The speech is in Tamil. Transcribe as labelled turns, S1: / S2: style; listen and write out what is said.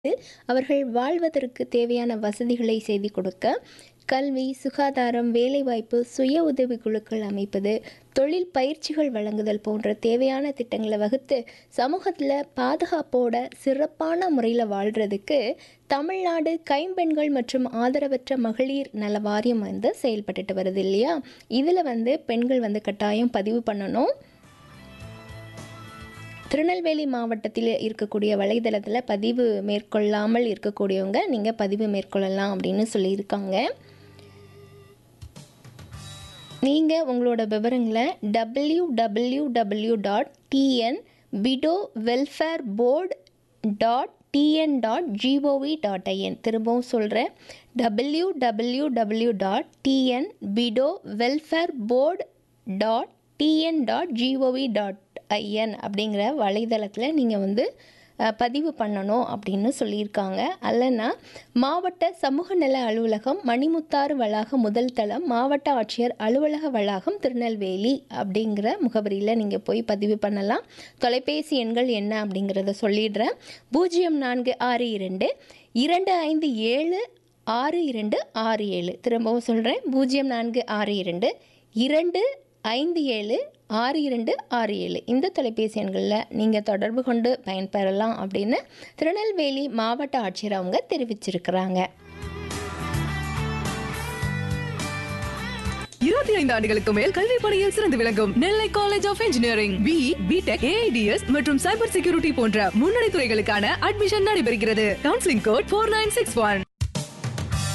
S1: அவர்கள் வாழ்வதற்கு தேவையான வசதிகளை செய்து கொடுக்க கல்வி சுகாதாரம் வேலைவாய்ப்பு சுய உதவிக் குழுக்கள் அமைப்பது தொழில் பயிற்சிகள் வழங்குதல் போன்ற தேவையான திட்டங்களை வகுத்து சமூகத்தில் பாதுகாப்போட சிறப்பான முறையில் வாழ்கிறதுக்கு தமிழ்நாடு கைம்பெண்கள் மற்றும் ஆதரவற்ற மகளிர் நல வாரியம் வந்து செயல்பட்டுட்டு வருது இல்லையா இதில் வந்து பெண்கள் வந்து கட்டாயம் பதிவு பண்ணணும் திருநெல்வேலி மாவட்டத்தில் இருக்கக்கூடிய வலைதளத்தில் பதிவு மேற்கொள்ளாமல் இருக்கக்கூடியவங்க நீங்கள் பதிவு மேற்கொள்ளலாம் அப்படின்னு சொல்லியிருக்காங்க நீங்கள் உங்களோட விவரங்களை W W W dot TN பிடோ welfare board dot TN dot GOV dot IN திரும்பவும் சொல்கிறேன் W W W dot TN பிடோ welfare board dot TN dot GOV dot IN அப்படிங்கிற வலைதளத்தில் நீங்கள் வந்து அஹ், பதிவு பண்ணணும் அப்படின்னு சொல்லியிருக்காங்க அல்லனா மாவட்ட சமூக நல அலுவலகம் மணிமுத்தாறு வளாகம் முதல் தளம் மாவட்ட ஆட்சியர் அலுவலக வளாகம் திருநெல்வேலி அப்படிங்கிற முகவரியில் நீங்கள் போய் பதிவு பண்ணலாம் தொலைபேசி எண்கள் என்ன அப்படிங்கிறத சொல்லிடுறேன் பூஜ்ஜியம் நான்கு ஆறு இரண்டு இரண்டு ஐந்து ஏழு ஆறு இரண்டு ஆறு ஏழு திரும்பவும் சொல்கிறேன் பூஜ்ஜியம் நான்கு ஆறு இரண்டு இரண்டு ஐந்து ஏழு ஆறு இரண்டு ஆறு ஏழு இந்த தொலைபேசி எண்களில் நீங்கள் தொடர்பு கொண்டு பயன்பெறலாம் அப்படின்னு திருநெல்வேலி மாவட்ட ஆட்சியர் அவங்க தெரிவிச்சிருக்கிறாங்க
S2: இருபத்தி ஐந்து ஆண்டுகளுக்கு மேல் கல்வி பணியில் சிறந்து விளங்கும் Nellai college of engineering B BTech AIDS மற்றும் சைபர் செக்யூரிட்டி போன்ற முன்னணி துறைகளுக்கான அட்மிஷன் நடைபெறுகிறது counselling code four nine six one